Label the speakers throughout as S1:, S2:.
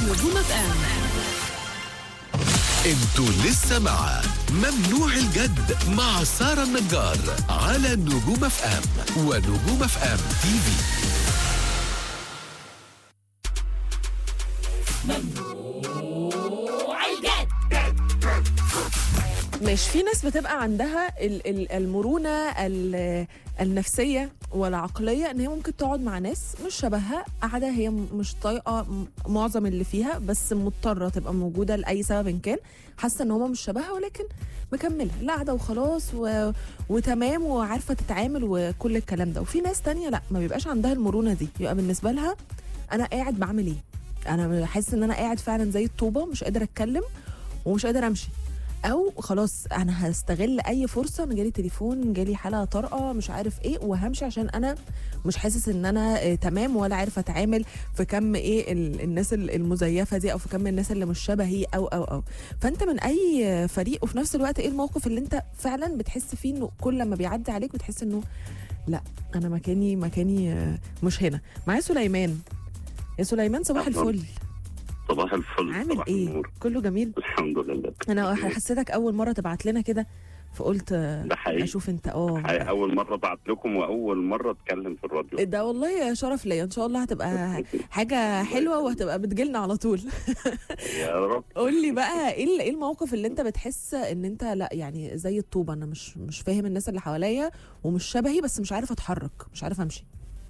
S1: نجوم اف ام
S2: انتوا لسه مع ممنوع الجد مع سارة النجار على نجوم اف ام ونجوم اف ام تي في
S3: مش في ناس بتبقى عندها ال- ال- المرونة ال- النفسية والعقلية ان هي ممكن تقعد مع ناس مش شبهها قاعدة هي م- مش طايقة م- معظم اللي فيها بس مضطرة تبقى موجودة لأي سبب إن كان حاسة ان هما مش شبهها ولكن مكملة لا قاعدة وخلاص و... وتمام وعارفة تتعامل وكل الكلام ده وفي ناس تانية لا ما بيبقاش عندها المرونة دي يبقى بالنسبة لها انا قاعد بعمل ايه انا حاسس ان انا قاعد فعلا زي الطوبة مش قادر اتكلم ومش قادر امشي او خلاص انا هستغل اي فرصه ان جالي تليفون جالي حاله طارئه مش عارف ايه وهمشي عشان انا مش حاسس ان انا آه تمام ولا عارف اتعامل في كم ايه ال- الناس ال- المزيفه دي او في كم الناس اللي مش شبهي او او او فانت من اي آه، فريق وفي نفس الوقت ايه الموقف اللي انت فعلا بتحس فيه انه كل لما بيعدي عليك بتحس انه لا انا مكاني مكاني آه، مش هنا معايا سليمان يا سليمان صباح
S4: أهلاً.
S3: الفل
S4: صباح الفل
S3: عامل
S4: صباح
S3: ايه
S4: النور.
S3: كله جميل
S4: الحمد لله
S3: انا حسيتك اول مره تبعت لنا كده فقلت آه،
S4: ده حقيقي.
S3: اشوف انت اه
S4: حقيقي اول مره ابعت لكم واول مره اتكلم في الراديو
S3: ده والله شرف ليا ان شاء الله هتبقى حاجه حلوه وهتبقى بتجيلنا على طول
S4: يا رب
S3: قول لي بقى ايه ال- ايه الموقف اللي انت بتحس ان انت لا يعني زي الطوبه انا مش مش فاهم الناس اللي حواليا ومش شبهي بس مش عارف اتحرك مش عارف امشي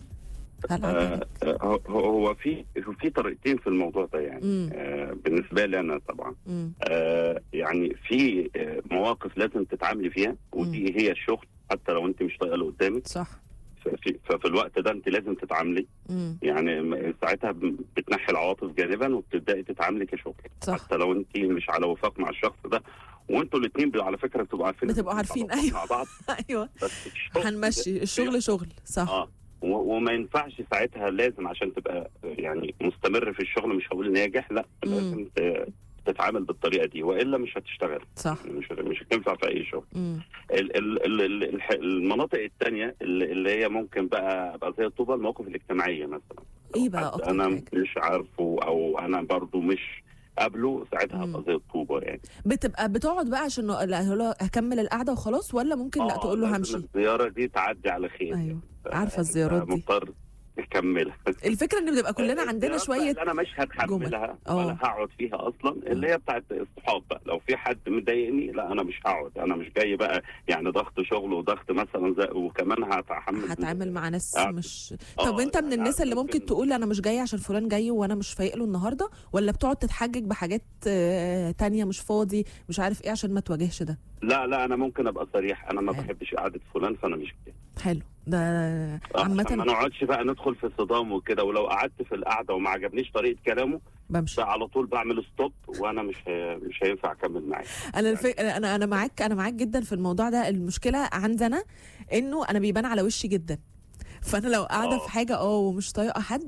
S3: هل عندك
S4: آه آه، هو هو في في طريقتين في الموضوع ده يعني
S3: مم.
S4: آه بالنسبه لي انا طبعا
S3: مم.
S4: آه يعني في آه، مواقف لازم تتعاملي فيها ودي هي الشغل حتى لو انت مش طايقه اللي قدامك
S3: صح
S4: ففي, ففي الوقت ده انت لازم تتعاملي
S3: مم.
S4: يعني م- ساعتها ب- بتنحي العواطف جانبا وبتبداي تتعاملي كشغل
S3: صح
S4: حتى لو انت مش على وفاق مع الشخص ده وانتوا الاثنين على فكره بتبقوا عارفين
S3: بتبقوا عارفين،
S4: على وفاق
S3: أيوة.
S4: مع بعض
S3: ايوه
S4: بس الشغل
S3: هنمشي الشغل شغل صح
S4: اه و- وما ينفعش ساعتها لازم عشان تبقى يعني مستمر في الشغل مش هقول ناجح لا
S3: مم.
S4: لازم ت- تتعامل بالطريقه دي والا مش هتشتغل
S3: صح
S4: يعني مش مش هتنفع في اي شغل
S3: مم.
S4: ال- ال- ال- ال- الح- المناطق الثانيه اللي اللي هي ممكن بقى ابقى زي الطوبه المواقف الاجتماعيه مثلا
S3: ايه بقى
S4: حد
S3: اكتر
S4: انا
S3: حاجه
S4: مش عارفه او انا برضو مش قابله ساعتها
S3: مم.
S4: هبقى زي الطوبه يعني
S3: بتبقى بتقعد بقى عشان لا هو له هكمل القعده وخلاص ولا ممكن لا
S4: آه،
S3: تقول له
S4: لازم
S3: همشي
S4: الزياره دي تعدي على خير
S3: ايوه
S4: ف-
S3: عارفة الزيارات دي.
S4: مضطر تكملها
S3: الفكره ان بنبقى كلنا عندنا
S4: الزيارات بقى
S3: شويه
S4: اللي انا مش هتحملها
S3: آه.
S4: ولا هقعد فيها اصلا اللي هي بتاعت الصحاب بقى لو في حد مضايقني لا انا مش هقعد انا مش جاي بقى يعني ضغط شغل وضغط مثلا زي وكمان هتحمل
S3: هتعامل مع ناس
S4: آه.
S3: مش
S4: آه،
S3: طب انت من
S4: يعني
S3: الناس اللي
S4: ممكن-
S3: ممكن تقول انا مش جاي عشان فلان جاي وانا مش فايق له النهارده ولا بتقعد تتحجج بحاجات آه، تانية مش فاضي مش عارف ايه عشان ما تواجهش ده
S4: لا لا انا ممكن ابقى صريح انا ما
S3: حلو.
S4: بحبش قعده فلان فانا مش جاي
S3: حلو ده
S4: آه، عشان ما
S3: عامه
S4: نقعدش بقى ندخل في صدام وكده ولو قعدت في القعده وما عجبنيش طريقه كلامه
S3: بمشي
S4: فعلى طول بعمل ستوب وانا مش هي... مش هينفع اكمل معاه
S3: انا الف... انا انا معاك انا معاك جدا في الموضوع ده المشكله عندنا انه انا بيبان على وشي جدا فانا لو قاعده
S4: آه.
S3: في حاجه اه ومش طايقه حد